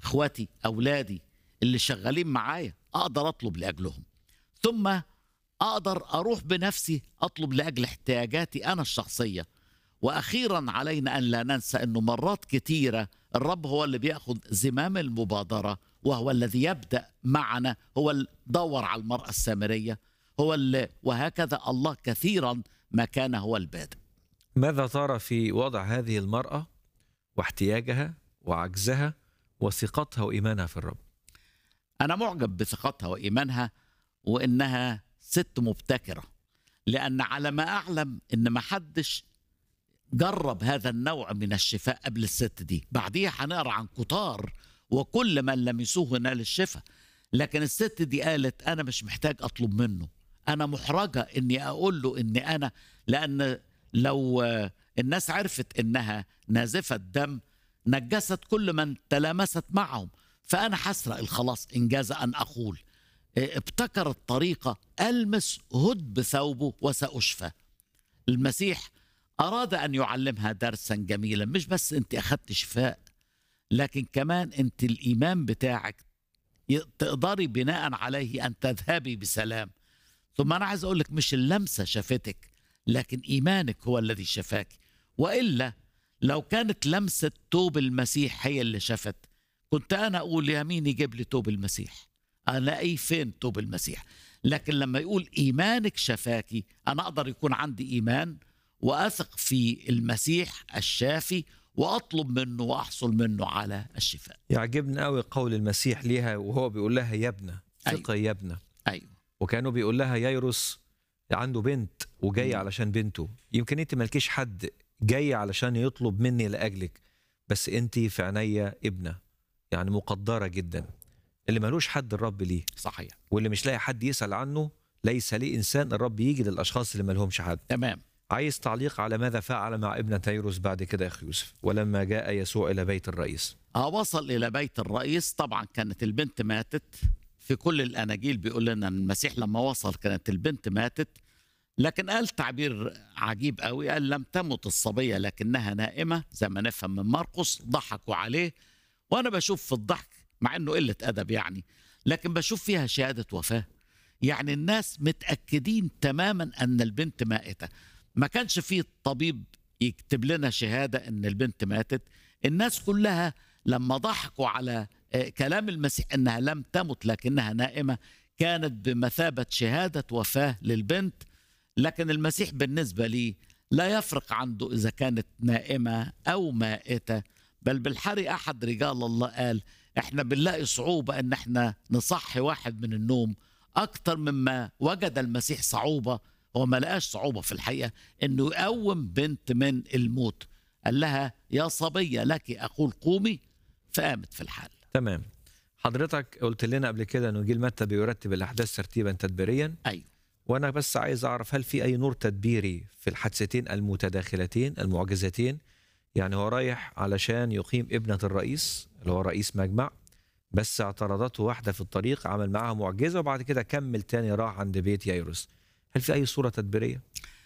اخواتي اولادي اللي شغالين معايا اقدر اطلب لاجلهم ثم اقدر اروح بنفسي اطلب لاجل احتياجاتي انا الشخصيه واخيرا علينا ان لا ننسى انه مرات كثيره الرب هو اللي بياخذ زمام المبادره وهو الذي يبدا معنا هو اللي دور على المراه السامريه هو اللي وهكذا الله كثيرا ما كان هو البادئ ماذا ترى في وضع هذه المرأة واحتياجها وعجزها وثقتها وإيمانها في الرب أنا معجب بثقتها وإيمانها وإنها ست مبتكرة لأن على ما أعلم إن ما حدش جرب هذا النوع من الشفاء قبل الست دي بعديها هنقرا عن كتار وكل من لمسوه نال الشفاء لكن الست دي قالت أنا مش محتاج أطلب منه أنا محرجة إني أقول له إني أنا لأن لو آه، الناس عرفت إنها نازفة دم نجست كل من تلامست معهم فأنا حسرق الخلاص إنجاز أن أقول آه، ابتكرت طريقة ألمس هد بثوبه وسأشفى المسيح أراد أن يعلمها درسا جميلا مش بس أنت أخذت شفاء لكن كمان أنت الإيمان بتاعك ي- تقدري بناء عليه أن تذهبي بسلام ثم أنا عايز أقول لك مش اللمسة شافتك لكن إيمانك هو الذي شفاك وإلا لو كانت لمسة توب المسيح هي اللي شفت كنت أنا أقول يا مين يجيب لي توب المسيح ألاقي فين توب المسيح لكن لما يقول إيمانك شفاكي أنا أقدر يكون عندي إيمان وأثق في المسيح الشافي وأطلب منه وأحصل منه على الشفاء يعجبني قوي قول المسيح ليها وهو بيقول لها يا ابنة ثقة يا ابنة أيوه وكانوا بيقول لها ييروس عنده بنت وجاي مم. علشان بنته يمكن انت مالكيش حد جاي علشان يطلب مني لاجلك بس انت في عينيا ابنه يعني مقدره جدا اللي ملوش حد الرب ليه صحيح واللي مش لاقي حد يسال عنه ليس ليه انسان الرب يجي للاشخاص اللي مالهمش حد تمام عايز تعليق على ماذا فعل مع ابنة ييروس بعد كده يا اخي يوسف ولما جاء يسوع الى بيت الرئيس آه وصل إلى بيت الرئيس طبعا كانت البنت ماتت في كل الأناجيل بيقول لنا إن المسيح لما وصل كانت البنت ماتت لكن قال تعبير عجيب قوي قال لم تمت الصبية لكنها نائمة زي ما نفهم من مرقس ضحكوا عليه وأنا بشوف في الضحك مع إنه قلة أدب يعني لكن بشوف فيها شهادة وفاة يعني الناس متأكدين تماما أن البنت مائتة ما كانش فيه طبيب يكتب لنا شهادة أن البنت ماتت الناس كلها لما ضحكوا على آه، كلام المسيح أنها لم تمت لكنها نائمة كانت بمثابة شهادة وفاة للبنت لكن المسيح بالنسبة لي لا يفرق عنده إذا كانت نائمة أو مائتة بل بالحري أحد رجال الله قال إحنا بنلاقي صعوبة أن إحنا نصحي واحد من النوم أكتر مما وجد المسيح صعوبة هو ما لقاش صعوبة في الحقيقة أنه يقوم بنت من الموت قال لها يا صبية لك أقول قومي فقامت في الحال تمام حضرتك قلت لنا قبل كده انه انجيل متى بيرتب الاحداث ترتيبا تدبيريا أيوه وانا بس عايز اعرف هل في اي نور تدبيري في الحادثتين المتداخلتين المعجزتين يعني هو رايح علشان يقيم ابنة الرئيس اللي هو رئيس مجمع بس اعترضته واحدة في الطريق عمل معاها معجزة وبعد كده كمل تاني راح عند بيت ييروس هل في أي صورة تدبيرية؟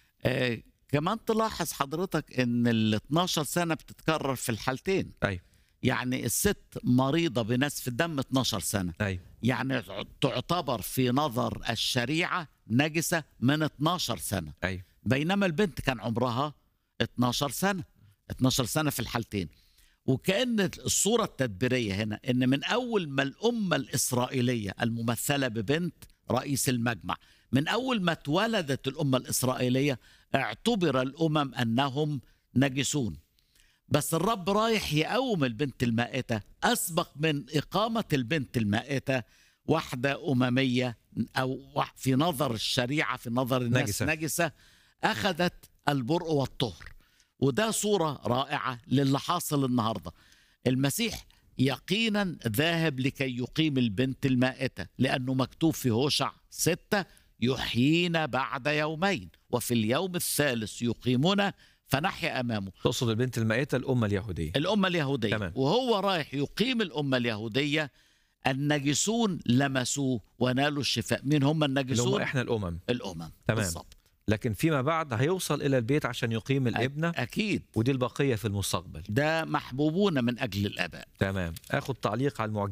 آه كمان تلاحظ حضرتك ان ال 12 سنه بتتكرر في الحالتين أيوة. يعني الست مريضه بنسف الدم 12 سنه أيوة يعني تعتبر في نظر الشريعه نجسه من 12 سنه أيوة بينما البنت كان عمرها 12 سنه 12 سنه في الحالتين وكأن الصورة التدبيرية هنا إن من أول ما الأمة الإسرائيلية الممثلة ببنت رئيس المجمع من أول ما اتولدت الأمة الإسرائيلية اعتبر الأمم أنهم نجسون بس الرب رايح يقوم البنت المائتة أسبق من إقامة البنت المائتة واحدة أممية أو وح- في نظر الشريعة في نظر الناس نجسة. نجسة, نجسة أخذت البرء والطهر وده صورة رائعة للي حاصل النهاردة المسيح يقينا ذاهب لكي يقيم البنت المائتة لأنه مكتوب في هوشع ستة يحيينا بعد يومين وفي اليوم الثالث يقيمنا فنحيا أمامه تقصد البنت المائتة الأمة اليهودية الأمة اليهودية تمام. وهو رايح يقيم الأمة اليهودية النجسون لمسوه ونالوا الشفاء مين هم اللي هم النجسون إحنا الأمم الأمم تمام. بالظبط لكن فيما بعد هيوصل الى البيت عشان يقيم الابنه اكيد ودي البقيه في المستقبل ده محبوبون من اجل الاباء تمام اخد تعليق على المعجزات